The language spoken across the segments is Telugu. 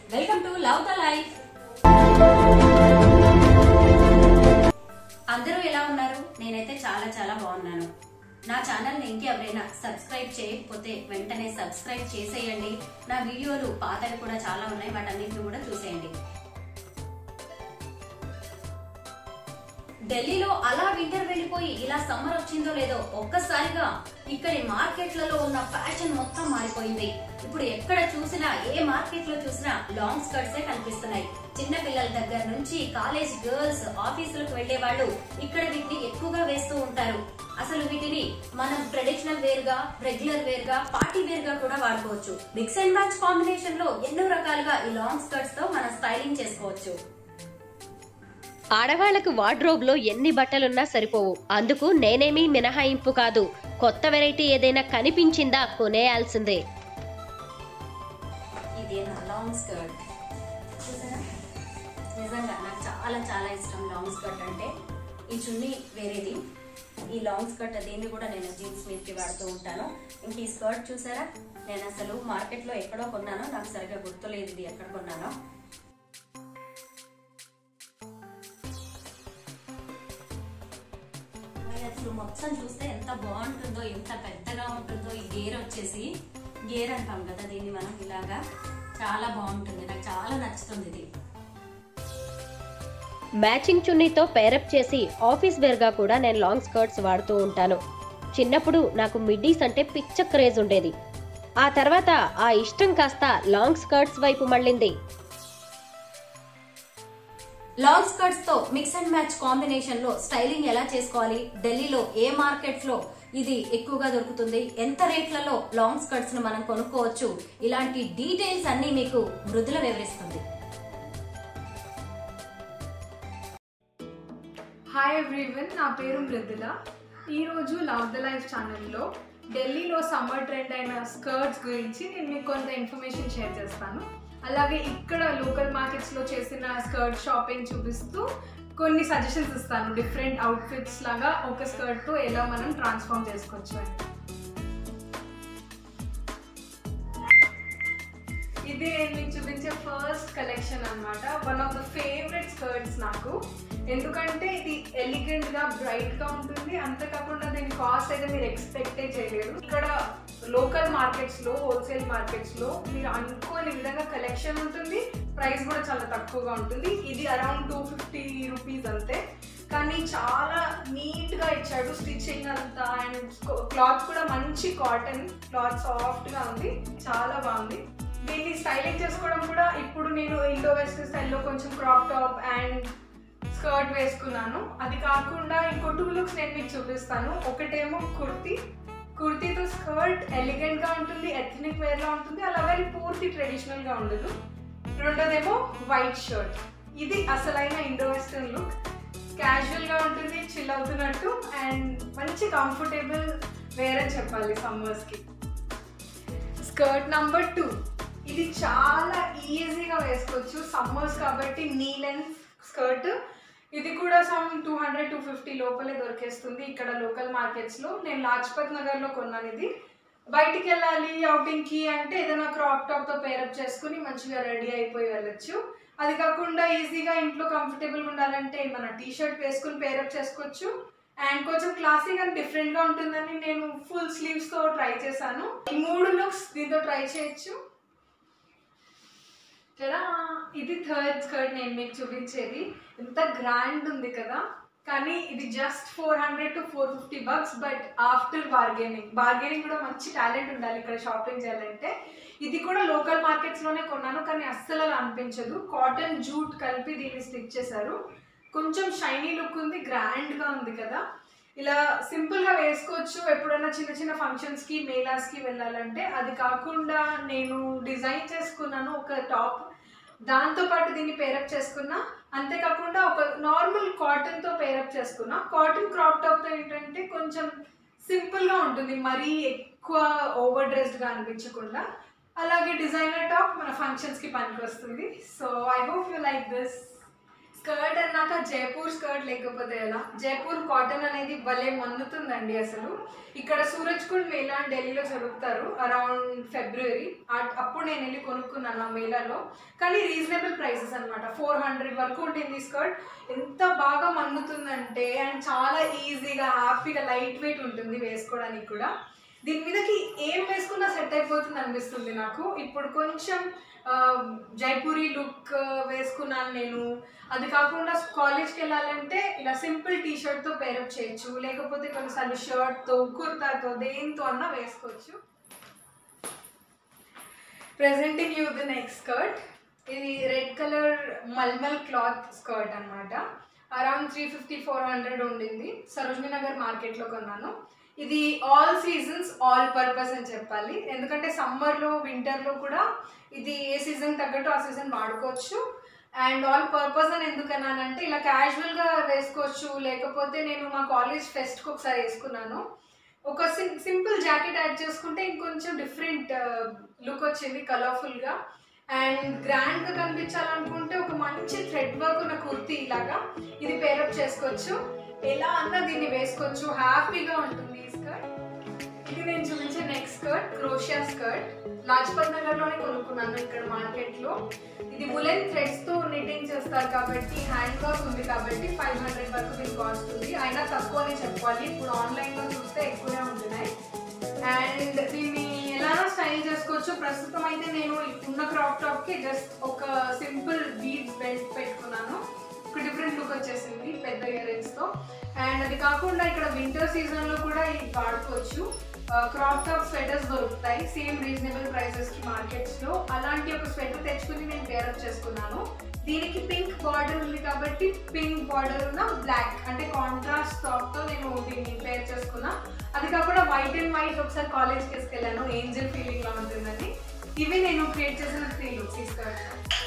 welcome to love the life అందరూ ఎలా ఉన్నారు నేనైతే చాలా చాలా బాగున్నాను నా ఛానల్ ని ఇంకెవరైనా సబ్స్క్రైబ్ చేయకపోతే వెంటనే సబ్స్క్రైబ్ చేసేయండి నా వీడియోలు పాతవి కూడా చాలా ఉన్నాయి వాటన్నింటిని కూడా చూసేయండి ఢిల్లీలో అలా వింటర్ వెళ్ళిపోయి ఇలా సమ్మర్ వచ్చిందో లేదో ఒక్కసారిగా ఇక్కడి మార్కెట్లలో ఉన్న ఫ్యాషన్ మొత్తం మారిపోయింది ఇప్పుడు ఎక్కడ చూసినా ఏ మార్కెట్ లో చూసినా లాంగ్ స్కర్ట్స్ కనిపిస్తున్నాయి చిన్న పిల్లల దగ్గర నుంచి కాలేజ్ గర్ల్స్ ఆఫీసులకు వెళ్లే వాళ్ళు ఇక్కడ వీటిని ఎక్కువగా వేస్తూ ఉంటారు అసలు వీటిని మనం ట్రెడిషనల్ వేర్ గా రెగ్యులర్ వేర్ గా పార్టీ వేర్ గా కూడా వాడుకోవచ్చు మిక్స్ అండ్ మ్యాచ్ కాంబినేషన్ లో ఎన్నో రకాలుగా ఈ లాంగ్ స్కర్ట్స్ తో మనం స్టైలింగ్ చేసుకోవచ్చు ఆడవాళ్లకు వార్డ్రోబ్ లో ఎన్ని బట్టలున్నా సరిపోవు అందుకు నేనేమీ మినహాయింపు కాదు కొత్త వెరైటీ ఏదైనా కనిపించిందా కొనేయాల్సిందే ఇది నా లాంగ్ స్కర్ట్ చూసారా నిజంగా నాకు చాలా చాలా ఇష్టం లాంగ్ స్కర్ట్ అంటే ఈ చున్నీ వేరేది ఈ లాంగ్ స్కర్ట్ దీన్ని కూడా నేను జీన్స్ మీదకి వాడుతూ ఉంటాను ఇంక ఈ స్కర్ట్ చూసారా నేను అసలు మార్కెట్లో ఎక్కడో కొన్నాను నాకు సరిగా గుర్తులేదు ఇది ఎక్కడ కొన్నానో మరి అసలు మొత్తం చూస్తే ఎంత బాగుంటుందో ఎంత పెద్దగా ఉంటుందో ఈ గేర్ వచ్చేసి గేర్ అంటాం కదా దీన్ని మనం ఇలాగా చాలా బాగుంటుంది నాకు చాలా నచ్చుతుంది ఇది మ్యాచింగ్ చున్నీతో పేరప్ చేసి ఆఫీస్ వేర్ గా కూడా నేను లాంగ్ స్కర్ట్స్ వాడుతూ ఉంటాను చిన్నప్పుడు నాకు మిడ్డీస్ అంటే పిచ్చ క్రేజ్ ఉండేది ఆ తర్వాత ఆ ఇష్టం కాస్త లాంగ్ స్కర్ట్స్ వైపు మళ్ళింది లాంగ్ స్కర్ట్స్ తో మిక్స్ అండ్ మ్యాచ్ కాంబినేషన్ లో స్టైలింగ్ ఎలా చేసుకోవాలి ఢిల్లీలో ఏ మార్కెట్స్ లో ఇది ఎక్కువగా దొరుకుతుంది ఎంత రేట్లలో లాంగ్ స్కర్ట్స్ ను మనం కొనుక్కోవచ్చు ఇలాంటి డీటెయిల్స్ అన్ని మీకు మృదుల వివరిస్తుంది హాయ్ ఎవ్రీవన్ నా పేరు మృదుల ఈరోజు లవ్ ద లైఫ్ ఛానల్లో ఢిల్లీలో సమ్మర్ ట్రెండ్ అయిన స్కర్ట్స్ గురించి నేను మీకు కొంత ఇన్ఫర్మేషన్ షేర్ చేస్తాను అలాగే ఇక్కడ లోకల్ మార్కెట్స్లో చేసిన స్కర్ట్ షాపింగ్ చూపిస్తూ కొన్ని సజెషన్స్ ఇస్తాను డిఫరెంట్ అవుట్ఫిట్స్ లాగా ఒక స్కర్ట్తో ఎలా మనం ట్రాన్స్ఫార్మ్ చేసుకోవచ్చు అని ఇది నేను మీకు చూపించే ఫస్ట్ కలెక్షన్ అన్నమాట one of the favourite skirts నాకు ఎందుకంటే ఇది ఎలిగెంట్ గా బ్రైట్ గా ఉంటుంది అంతేకాకుండా దీని కాస్ట్ అయితే మీరు ఎక్స్పెక్టే చేయలేరు ఇక్కడ లోకల్ మార్కెట్స్ లో హోల్సేల్ మార్కెట్స్ లో మీరు అనుకోని విధంగా కలెక్షన్ ఉంటుంది ప్రైస్ కూడా చాలా తక్కువగా ఉంటుంది ఇది అరౌండ్ టూ ఫిఫ్టీ రూపీస్ అంతే కానీ చాలా నీట్ గా ఇచ్చాడు స్టిచ్చింగ్ అంతా అండ్ క్లాత్ కూడా మంచి కాటన్ క్లాత్ సాఫ్ట్ గా ఉంది చాలా బాగుంది దీన్ని స్టైలింగ్ చేసుకోవడం కూడా ఇప్పుడు నేను ఇండో వెస్ట్ స్టైల్లో కొంచెం క్రాప్ టాప్ అండ్ స్కర్ట్ వేసుకున్నాను అది కాకుండా ఇంకో టూ లుక్స్ నేను మీకు చూపిస్తాను ఒకటేమో కుర్తీ కుర్తీతో స్కర్ట్ ఎలిగెంట్ గా ఉంటుంది ఎథనిక్ వేర్ లా ఉంటుంది అలాగే అది పూర్తి ట్రెడిషనల్ గా ఉండదు రెండోదేమో వైట్ షర్ట్ ఇది అసలైన ఇండో వెస్టర్న్ లుక్ క్యాజువల్ గా ఉంటుంది చిల్ అవుతున్నట్టు అండ్ మంచి కంఫర్టబుల్ వేర్ అని చెప్పాలి సమ్మర్స్ కి స్కర్ట్ నంబర్ టూ ఇది చాలా ఈజీగా వేసుకోవచ్చు సమ్మర్స్ కాబట్టి నీ లెంత్ స్కర్ట్ ఇది కూడా some two hundred two fifty లోపలే దొరికేస్తుంది ఇక్కడ లోకల్ మార్కెట్స్లో నేను లాజ్పత్ నగర్లో కొన్నాను ఇది బయటికి వెళ్ళాలి outing-కి అంటే ఏదైనా క్రాప్ టాప్తో పేరప్ చేసుకుని మంచిగా రెడీ అయిపోయి వెళ్ళొచ్చు అది కాకుండా ఈజీగా ఇంట్లో కంఫర్టబుల్గా ఉండాలంటే మన టీ షర్ట్ వేసుకుని పేరప్ చేసుకోవచ్చు అండ్ కొంచెం క్లాసీగా డిఫరెంట్గా ఉంటుందని నేను ఫుల్ స్లీవ్స్తో ట్రై చేశాను ఈ మూడు లుక్స్ దీంతో ట్రై చేయొచ్చు కదా ఇది థర్డ్ స్కర్ట్ నేను మీకు చూపించేది ఎంత గ్రాండ్ ఉంది కదా కానీ ఇది just four hundred to four fifty bucks but after bargaining bargaining కూడా మంచి టాలెంట్ ఉండాలి ఇక్కడ షాపింగ్ చేయాలంటే ఇది కూడా లోకల్ మార్కెట్స్లోనే కొన్నాను కానీ అస్సలు అలా అనిపించదు కాటన్ జూట్ కలిపి దీన్ని స్టిచ్ చేశారు కొంచెం షైనీ లుక్ ఉంది గ్రాండ్గా ఉంది కదా ఇలా సింపుల్గా వేసుకోవచ్చు ఎప్పుడైనా చిన్న చిన్న ఫంక్షన్స్కి మేళాస్కి వెళ్ళాలంటే అది కాకుండా నేను డిజైన్ చేసుకున్నాను ఒక టాప్ దాంతో పాటు దీన్ని పేరప్ చేసుకున్నా అంతేకాకుండా ఒక నార్మల్ కాటన్తో పేరప్ చేసుకున్నా కాటన్ క్రాప్ టాప్తో ఏంటంటే కొంచెం సింపుల్గా ఉంటుంది మరీ ఎక్కువ ఓవర్ డ్రెస్డ్గా అనిపించకుండా అలాగే డిజైనర్ టాప్ మన ఫంక్షన్స్కి పనికి వస్తుంది so I hope you like this skirt అన్నాక జైపూర్ స్కర్ట్ లేకపోతే ఎలా జైపూర్ కాటన్ అనేది భలే మన్నుతుందండి అసలు ఇక్కడ సూరజ్ కుండ్ మేళా అని ఢిల్లీలో జరుపుతారు అరౌండ్ ఫిబ్రవరి అప్పుడు నేను వెళ్ళి కొనుక్కున్నాను ఆ మేళాలో కానీ రీజనబుల్ ప్రైసెస్ అనమాట ఫోర్ హండ్రెడ్ వరకు ఉంటుంది స్కర్ట్ ఎంత బాగా మన్నుతుందంటే అండ్ చాలా ఈజీగా హ్యాపీగా లైట్ వెయిట్ ఉంటుంది వేసుకోవడానికి కూడా దీని మీదకి ఏం వేసుకున్నా సెట్ అయిపోతుంది అనిపిస్తుంది నాకు ఇప్పుడు కొంచెం ఆ, జైపూరి లుక్ వేసుకున్నాను నేను అది కాకుండా కాలేజ్కి వెళ్ళాలంటే ఇలా సింపుల్ టీ షర్ట్తో పేరప్ చేయొచ్చు లేకపోతే కొన్నిసార్లు షర్ట్తో కుర్తాతో దేంతో అన్నా వేసుకోవచ్చు presenting you the next skirt ఇది red colour mulmul cloth skirt అన్నమాట around three fifty four hundred ఉండింది సరోజినీ నగర్ మార్కెట్లో కొన్నాను ఇది ఆల్ సీజన్స్ ఆల్ పర్పస్ అని చెప్పాలి ఎందుకంటే సమ్మర్లో వింటర్లో కూడా ఇది ఏ సీజన్ తగ్గట్టు ఆ సీజన్ వాడుకోవచ్చు అండ్ ఆల్ పర్పస్ అని ఎందుకన్నానంటే ఇలా క్యాజువల్గా వేసుకోవచ్చు లేకపోతే నేను మా కాలేజ్ ఫెస్ట్కి ఒకసారి వేసుకున్నాను ఒక సిం సింపుల్ జాకెట్ యాడ్ చేసుకుంటే ఇంకొంచెం డిఫరెంట్ లుక్ వచ్చింది కలర్ఫుల్గా అండ్ గ్రాండ్గా కనిపించాలనుకుంటే ఒక మంచి థ్రెడ్ వర్క్ ఉన్న కుర్తీ ఇలాగా ఇది పేరప్ చేసుకోవచ్చు ఎలా అన్నా దీన్ని వేసుకోవచ్చు హ్యాపీగా ఉంటుంది ఈ స్కర్ట్ ఇది నేను చూపించే నెక్స్ట్ స్కర్ట్ క్రోషియా స్కర్ట్ లాజ్పత్ నగర్లోనే కొనుక్కున్నాను ఇక్కడ మార్కెట్లో ఇది ఉలెన్ థ్రెడ్స్తో నిట్టింగ్ చేస్తారు కాబట్టి హ్యాండ్ వర్క్ ఉంది కాబట్టి ఫైవ్ హండ్రెడ్ వరకు దీని కాస్ట్ ఉంది అయినా తక్కువనే చెప్పాలి ఇప్పుడు ఆన్లైన్లో చూస్తే ఎక్కువనే ఉంటున్నాయి అండ్ దీన్ని ఎలా స్టైల్ చేసుకోవచ్చు ప్రస్తుతం అయితే నేను ఉన్న క్రాప్ టాప్కి జస్ట్ ఒక సింపుల్ బీడ్స్ బెల్ట్ పెట్టుకున్నాను ఒక డిఫరెంట్ లుక్ వచ్చేసింది పెద్ద ఇయర్ తో అండ్ అది కాకుండా ఇక్కడ వింటర్ సీజన్లో కూడా ఇది వాడుకోవచ్చు క్రాప్ టాప్ స్వెటర్స్ దొరుకుతాయి సేమ్ రీజనబుల్ ప్రైసెస్కి మార్కెట్స్లో అలాంటి ఒక స్వెటర్ తెచ్చుకుని నేను పేరప్ చేసుకున్నాను దీనికి పింక్ బార్డర్ ఉంది కాబట్టి పింక్ బార్డర్ ఉన్న బ్లాక్ అంటే కాంట్రాస్ట్ తో నేను దీన్ని పేర్ చేసుకున్నా అది కాకుండా వైట్ అండ్ వైట్ ఒకసారి కాలేజ్కి తీసుకెళ్ళాను ఏంజల్ ఫీలింగ్ లా ఉంటుందని ఇవి నేను క్రియేట్ చేసిన త్రీ లుక్స్ ఈ స్కర్ట్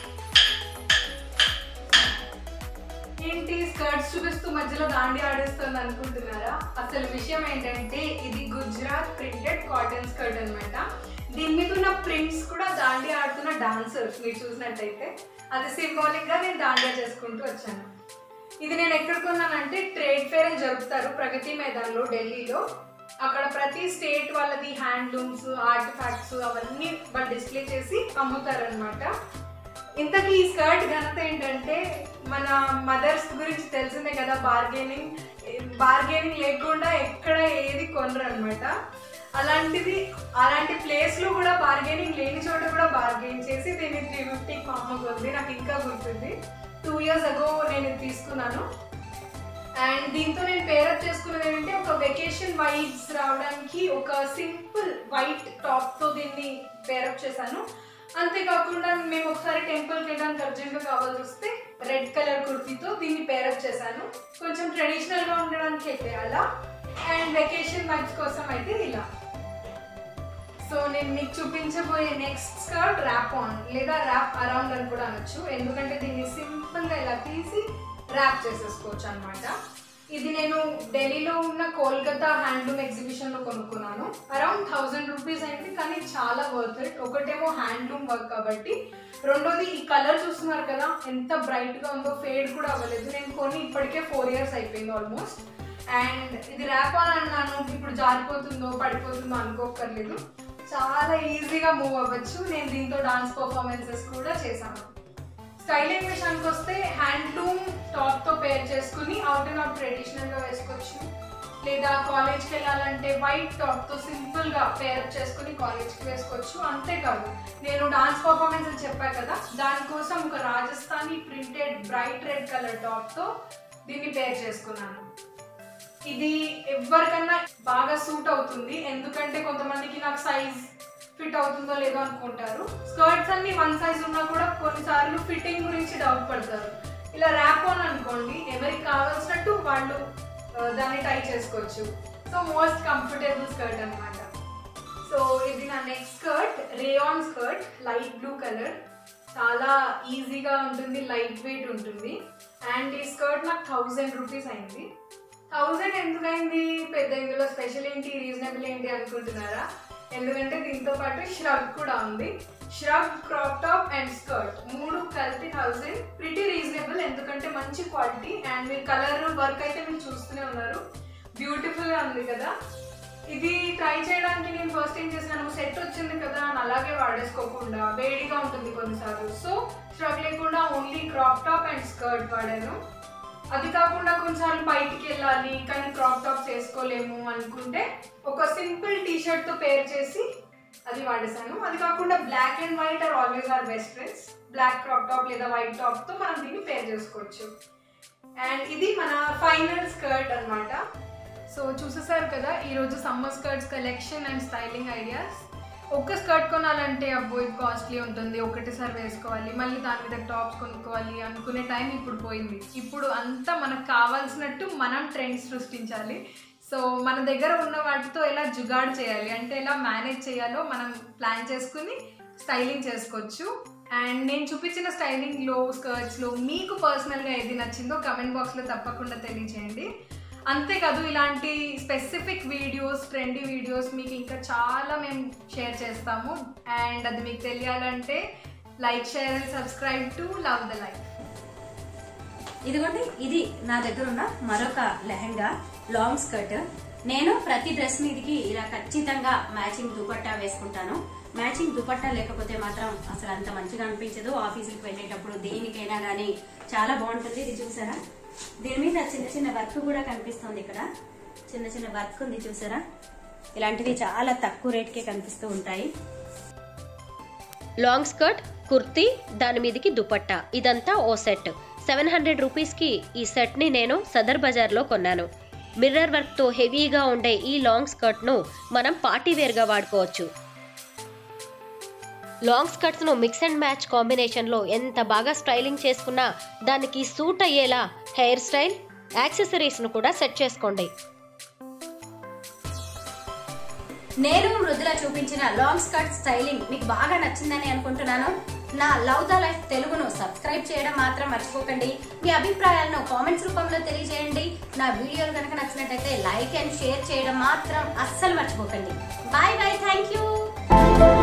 ఏంటి స్కర్ట్స్ చూపిస్తూ మధ్యలో దాండి ఆడేస్తుంది అనుకుంటున్నారా అసలు విషయం ఏంటంటే ఇది గుజరాత్ ప్రింటెడ్ కాటన్ స్కర్ట్ అన్నమాట దీని మీద ఉన్న ప్రింట్స్ కూడా దాండి ఆడుతున్న డాన్సర్స్ మీరు చూసినట్టయితే అది సింబాలిక్ గా నేను దాండియా చేసుకుంటూ వచ్చాను ఇది నేను ఎక్కడ కొన్నానంటే ట్రేడ్ ఫేర్ అని జరుపుతారు ప్రగతి మైదాన్లో ఢిల్లీలో అక్కడ ప్రతి స్టేట్ వాళ్ళది హ్యాండ్లూమ్స్ ఆర్ట్ ఫ్యాక్ట్స్ అవన్నీ వాళ్ళు డిస్ప్లే చేసి అమ్ముతారనమాట ఇంతకీ ఈ స్కర్ట్ ఘనత ఏంటంటే మన మదర్స్ గురించి తెలిసిందే కదా బార్గెనింగ్ బార్గెనింగ్ లేకుండా ఎక్కడ ఏది కొనరు అనమాట అలాంటిది అలాంటి ప్లేస్లో కూడా బార్గెనింగ్ లేని చోట కూడా బార్గెన్ చేసి దీన్ని త్రీ ఫిఫ్టీకి మా అమ్మ కొంది నాకు ఇంకా గుర్తుంది టూ ఇయర్స్ అగో నేను ఇది తీసుకున్నాను అండ్ దీంతో నేను పేరప్ చేసుకున్నది ఏంటంటే ఒక వెకేషన్ వైబ్స్ రావడానికి ఒక సింపుల్ వైట్ టాప్తో దీన్ని పేరప్ చేశాను అంతేకాకుండా మేము ఒకసారి టెంపుల్కి వెళ్ళడానికి అర్జెంట్గా కావాల్సి వస్తే రెడ్ కలర్ కుర్తీతో దీన్ని పేరప్ చేశాను కొంచెం ట్రెడిషనల్గా ఉండడానికి అయితే అలా అండ్ వెకేషన్ వైబ్స్ కోసం అయితే ఇలా సో నేను మీకు చూపించబోయే నెక్స్ట్ స్కర్ట్ ర్యాప్ ఆన్ లేదా ర్యాప్ అరౌండ్ అని కూడా అనొచ్చు ఎందుకంటే దీన్ని సింపుల్గా ఇలా తీసి ర్యాప్ చేసేసుకోవచ్చు అనమాట ఇది నేను ఢిల్లీలో ఉన్న కోల్కతా హ్యాండ్లూమ్ ఎగ్జిబిషన్లో కొనుక్కున్నాను అరౌండ్ థౌజండ్ రూపీస్ అయింది కానీ చాలా వర్త్ ఇట్ ఒకటేమో హ్యాండ్లూమ్ వర్క్ కాబట్టి రెండోది ఈ కలర్ చూస్తున్నారు కదా ఎంత బ్రైట్గా ఉందో ఫేడ్ కూడా అవ్వలేదు నేను కొని ఇప్పటికే ఫోర్ ఇయర్స్ అయిపోయింది ఆల్మోస్ట్ అండ్ ఇది ర్యాప్ ఆన్ అన్నాను ఇప్పుడు జారిపోతుందో పడిపోతుందో అనుకోకర్లేదు చాలా ఈజీగా మూవ్ అవ్వచ్చు నేను దీంతో డాన్స్ పర్ఫార్మెన్సెస్ కూడా చేశాను స్టైలింగ్ విషయానికి వస్తే హ్యాండ్లూమ్ టాప్తో పేర్ చేసుకుని అవుట్ అండ్ అవుట్ ట్రెడిషనల్గా వేసుకోవచ్చు లేదా కాలేజ్కి వెళ్ళాలంటే వైట్ టాప్తో సింపుల్గా పేరప్ చేసుకుని కాలేజ్కి వేసుకోవచ్చు అంతేకాదు నేను డాన్స్ పర్ఫార్మెన్స్ అని చెప్పా కదా దానికోసం ఒక Rajasthani printed bright red colour టాప్తో దీన్ని పేర్ చేసుకున్నాను ఇది ఎవరికన్నా బాగా సూట్ అవుతుంది ఎందుకంటే కొంతమందికి నాకు సైజ్ ఫిట్ అవుతుందో లేదో అనుకుంటారు స్కర్ట్స్ అన్ని వన్ సైజ్ ఉన్నా కూడా కొన్నిసార్లు ఫిట్టింగ్ గురించి డౌట్ పడతారు ఇలా ర్యాప్ ఆన్ అనుకోండి ఎవరికి కావాల్సినట్టు వాళ్ళు ఆ, దాన్ని టై చేసుకోవచ్చు సో మోస్ట్ కంఫర్టబుల్ స్కర్ట్ అన్నమాట సో ఇది నా next skirt rayon skirt light blue colour చాలా ఈజీగా ఉంటుంది లైట్ వెయిట్ ఉంటుంది అండ్ ఈ స్కర్ట్ నాకు థౌజండ్ రూపీస్ అయింది థౌజండ్ ఎందుకైంది పెద్ద ఇందులో స్పెషల్ ఏంటి రీజనబుల్ ఏంటి అనుకుంటున్నారా ఎందుకంటే దీంతో పాటు ష్రగ్ కూడా ఉంది shrug crop top and skirt మూడు కలిపి థౌసండ్ ప్రిటీ రీజనబుల్ ఎందుకంటే మంచి క్వాలిటీ అండ్ మీరు కలర్ వర్క్ అయితే మీరు చూస్తూనే ఉన్నారు బ్యూటిఫుల్ గా ఉంది కదా ఇది ట్రై చేయడానికి నేను ఫస్ట్ ఏం చేశాను సెట్ వచ్చింది కదా అని అలాగే వాడేసుకోకుండా వేడిగా ఉంటుంది కొన్నిసార్లు సో స్ట్రగ్ లేకుండా only crop top and skirt వాడాను అది కాకుండా కొన్నిసార్లు బయటికి వెళ్ళాలి కానీ క్రాప్ టాప్స్ వేసుకోలేము అనుకుంటే ఒక సింపుల్ టీ షర్ట్ తో పేర్ చేసి అది వాడేసాను అది కాకుండా black and white are always are best friends black crop top లేదా వైట్ టాప్ తో మనం దీన్ని పేర్ చేసుకోవచ్చు అండ్ ఇది మన ఫైనల్ స్కర్ట్ అన్నమాట సో చూసేసారు కదా ఈరోజు summer skirts collection and styling ideas ఒక్క స్కర్ట్ కొనాలంటే అబ్బో ఇది కాస్ట్లీ ఉంటుంది ఒకటేసారి వేసుకోవాలి మళ్ళీ దాని మీద టాప్స్ కొనుక్కోవాలి అనుకునే టైం ఇప్పుడు పోయింది ఇప్పుడు అంతా మనకు కావాల్సినట్టు మనం ట్రెండ్ సృష్టించాలి సో మన దగ్గర ఉన్న వాటితో ఎలా జుగాడ్ చేయాలి అంటే ఎలా మేనేజ్ చేయాలో మనం ప్లాన్ చేసుకుని స్టైలింగ్ చేసుకోవచ్చు అండ్ నేను చూపించిన స్టైలింగ్లో స్కర్ట్స్లో మీకు పర్సనల్గా ఏది నచ్చిందో కమెంట్ బాక్స్లో తప్పకుండా తెలియజేయండి అంతేకాదు ఇలాంటి స్పెసిఫిక్ వీడియోస్ ట్రెండీ వీడియోస్ మీకు ఇంకా చాలా మేము షేర్ చేస్తాము అండ్ అది మీకు తెలియాలంటే like share and subscribe to love the life ఇదిగోండి ఇది నా దగ్గర ఉన్న మరొక లెహంగా లాంగ్ స్కర్ట్ నేను ప్రతి డ్రెస్ మీదకి ఇలా ఖచ్చితంగా మ్యాచింగ్ దుపట్టా వేసుకుంటాను మ్యాచింగ్ దుపట్టా లేకపోతే మాత్రం అసలు అంత మంచిగా అనిపించదు ఆఫీసులకు వెళ్ళేటప్పుడు దేనికైనా కానీ చాలా బాగుంటుంది ఇది చూసారా దీని మీద చిన్న చిన్న వర్క్ కూడా కనిపిస్తుంది ఇక్కడ చిన్న చిన్న వర్క్ ఉంది చూసారా ఇలాంటివి చాలా తక్కువ రేట్కే కనిపిస్తూ ఉంటాయి లాంగ్ స్కర్ట్ కుర్తీ దాని మీదకి దుపట్టా ఇదంతా ఓ సెట్ సెవెన్ హండ్రెడ్ రూపీస్కి ఈ సెట్ని నేను సదర్ బజార్లో కొన్నాను మిర్రర్ వర్క్తో హెవీగా ఉండే ఈ లాంగ్ స్కర్ట్ను మనం పార్టీ వేర్గా వాడుకోవచ్చు లాంగ్ స్కర్ట్స్ను మిక్స్ అండ్ మ్యాచ్ కాంబినేషన్లో ఎంత బాగా స్టైలింగ్ చేసుకున్నా దానికి సూట్ అయ్యేలా హెయిర్ స్టైల్ యాక్సెసరీస్ను కూడా సెట్ చేసుకోండి నేను మృదుల చూపించిన లాంగ్ స్కర్ట్ స్టైలింగ్ మీకు బాగా నచ్చిందని అనుకుంటున్నాను నా లవ్ ద లైఫ్ తెలుగును సబ్స్క్రైబ్ చేయడం మాత్రం మర్చిపోకండి మీ అభిప్రాయాలను కామెంట్స్ రూపంలో తెలియజేయండి నా వీడియోలు కనుక నచ్చినట్టయితే లైక్ అండ్ షేర్ చేయడం మాత్రం అస్సలు మర్చిపోకండి బాయ్ బాయ్ థ్యాంక్ యూ